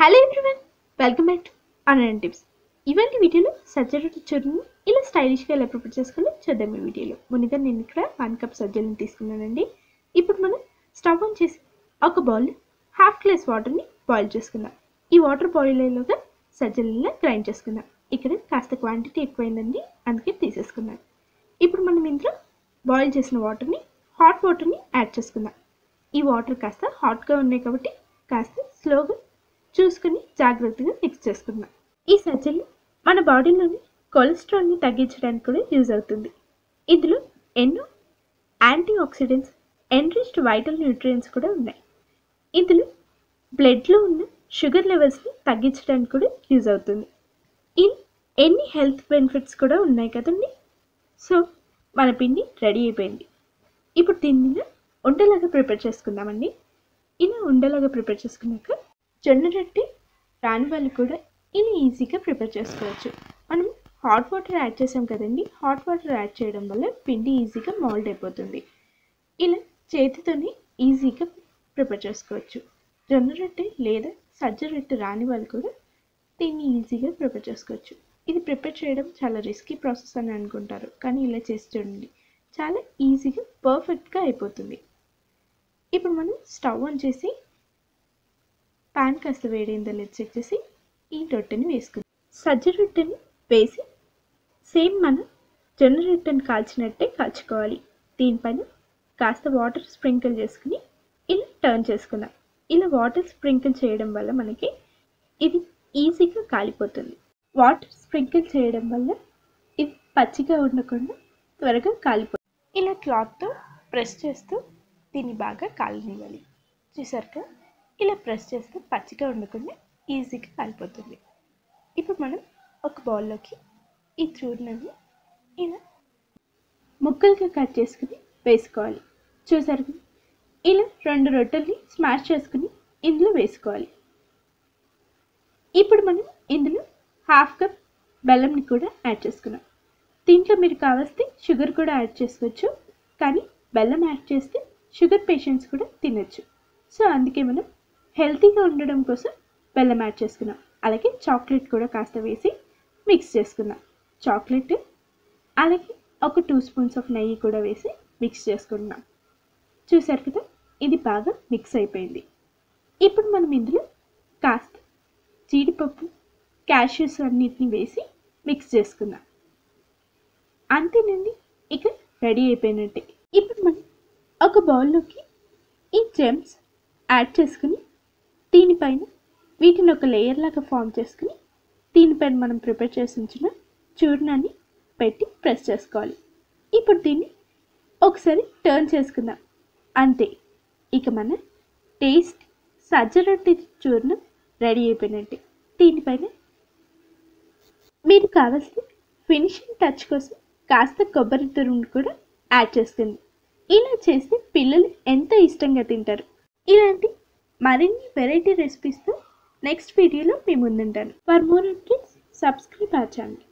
Hello everyone welcome back to online tips ఇవాళ వీడియోలో సజ్జరొట్టు చూరుని ఇలా స్టైలిష్గా ఎలా ప్రిపేర్ చేసుకోవాలో చూద్దాం ఈ వీడియోలో ముందుగా నేను ఇక్కడ వన్ కప్ సజ్జలను తీసుకున్నానండి ఇప్పుడు మనం స్టవ్ ఆన్ చేసి ఒక బౌల్ హాఫ్ గ్లాస్ వాటర్ని బాయిల్ చేసుకుందాం ఈ వాటర్ బాయిల్ అయ్యేలోగా సజ్జలను గ్రైండ్ చేసుకుందాం ఇక్కడ కాస్త క్వాంటిటీ ఎక్కువైందండి అందుకే తీసేసుకున్నాను ఇప్పుడు మనం ఇందులో బాయిల్ చేసిన వాటర్ని హాట్ వాటర్ని యాడ్ చేసుకుందాం ఈ వాటర్ కాస్త హాట్గా ఉన్నాయి కాబట్టి కాస్త స్లోగా చూసుకుని జాగ్రత్తగా మిక్స్ చేసుకుందాం ఈ సజ్జలు మన బాడీలోని కొలెస్ట్రాల్ని తగ్గించడానికి కూడా యూజ్ అవుతుంది ఇందులో ఎన్నో antioxidants enriched vital nutrients కూడా ఉన్నాయి ఇందులో బ్లడ్లో ఉన్న షుగర్ లెవెల్స్ని తగ్గించడానికి కూడా యూజ్ అవుతుంది ఇన్ ఎన్ని హెల్త్ బెనిఫిట్స్ కూడా ఉన్నాయి కదండి సో మన పిండి రెడీ అయిపోయింది ఇప్పుడు దీన్ని ఉండలాగా ప్రిపేర్ చేసుకుందామండి ఇలా ఉండలాగా ప్రిపేర్ చేసుకున్నాక జొన్న రొట్టె రాని వాళ్ళు కూడా ఇలా ఈజీగా ప్రిపేర్ చేసుకోవచ్చు మనం హాట్ వాటర్ యాడ్ చేసాం కదండి హాట్ వాటర్ యాడ్ చేయడం వల్ల పిండి ఈజీగా మౌల్డ్ అయిపోతుంది ఇలా చేతితోనే ఈజీగా ప్రిపేర్ చేసుకోవచ్చు జొన్న రొట్టె లేదా సజ్జ రొట్టె రాని వాళ్ళు కూడా దీన్ని ఈజీగా ప్రిపేర్ చేసుకోవచ్చు ఇది ప్రిపేర్ చేయడం చాలా రిస్కీ ప్రాసెస్ అని అనుకుంటారు కానీ ఇలా చేసి చూడండి చాలా ఈజీగా పర్ఫెక్ట్గా అయిపోతుంది ఇప్పుడు మనం స్టవ్ ఆన్ చేసి పాన్ కాస్త వేడైందో లేదు చెక్ చేసి ఈ రొట్టెని వేసుకుందాం సజ్జ రొట్టెని వేసి సేమ్ మనం జొన్న రొట్టెని కాల్చినట్టే కాల్చుకోవాలి దీనిపైన కాస్త వాటర్ స్ప్రింకిల్ చేసుకుని ఇలా టర్న్ చేసుకుందాం ఇలా వాటర్ స్ప్రింకిల్ చేయడం వల్ల మనకి ఇది ఈజీగా కాలిపోతుంది వాటర్ స్ప్రింకిల్ చేయడం వల్ల ఇది పచ్చిగా ఉండకుండా త్వరగా కాలిపోతుంది ఇలా క్లాత్తో ప్రెస్ చేస్తూ దీన్ని బాగా కాలనివ్వాలి చూసారుగా ఇలా ప్రెస్ చేస్తే పచ్చిగా ఉండకుండా ఈజీగా కాలిపోతుంది ఇప్పుడు మనం ఒక బౌల్లోకి ఈ చూర్ణని ఇలా ముక్కలుగా కట్ చేసుకుని వేసుకోవాలి చూసారు కదా? ఇలా రెండు రొట్టెల్ని స్మాష్ చేసుకుని ఇందులో వేసుకోవాలి ఇప్పుడు మనం ఇందులో హాఫ్ కప్ బెల్లంని కూడా యాడ్ చేసుకున్నాం దీంట్లో మీరు కావస్తే షుగర్ కూడా యాడ్ చేసుకోవచ్చు కానీ బెల్లం యాడ్ చేస్తే షుగర్ పేషెంట్స్ కూడా తినచ్చు సో అందుకే మనం హెల్తీగా ఉండడం కోసం బెల్లం యాడ్ చేసుకున్నాం అలాగే చాక్లెట్ కూడా కాస్త వేసి మిక్స్ చేసుకున్నాం చాక్లెట్ అలాగే ఒక టూ స్పూన్స్ ఆఫ్ నెయ్యి కూడా వేసి మిక్స్ చేసుకున్నాం చూసారు కదా ఇది బాగా మిక్స్ అయిపోయింది ఇప్పుడు మనం ఇందులో కాస్త జీడిపప్పు క్యాష్యూస్ అన్నిటిని వేసి మిక్స్ చేసుకుందాం అంతేనండి ఇక రెడీ అయిపోయినట్టే ఇప్పుడు మనం ఒక బౌల్లోకి ఈ జెమ్స్ యాడ్ చేసుకుని దీనిపైన వీటిని ఒక లేయర్ లాగా ఫామ్ చేసుకుని దీనిపైన మనం ప్రిపేర్ చేసి ఉంచిన చూర్ణాన్ని పెట్టి ప్రెస్ చేసుకోవాలి ఇప్పుడు దీన్ని ఒకసారి టర్న్ చేసుకుందాం అంతే ఇక మన టేస్ట్ సజ్జ రొట్టె చూర్ణం రెడీ అయిపోయినట్టే దీనిపైన మీరు కావాల్సిన ఫినిషింగ్ టచ్ కోసం కాస్త కొబ్బరి తురుము కూడా యాడ్ చేసుకుంది ఇలా చేస్తే పిల్లలు ఎంతో ఇష్టంగా తింటారు ఇలాంటి మరిన్ని వెరైటీ రెసిపీస్తో నెక్స్ట్ వీడియోలో మీ ముందుంటాను for more updates subscribe our channel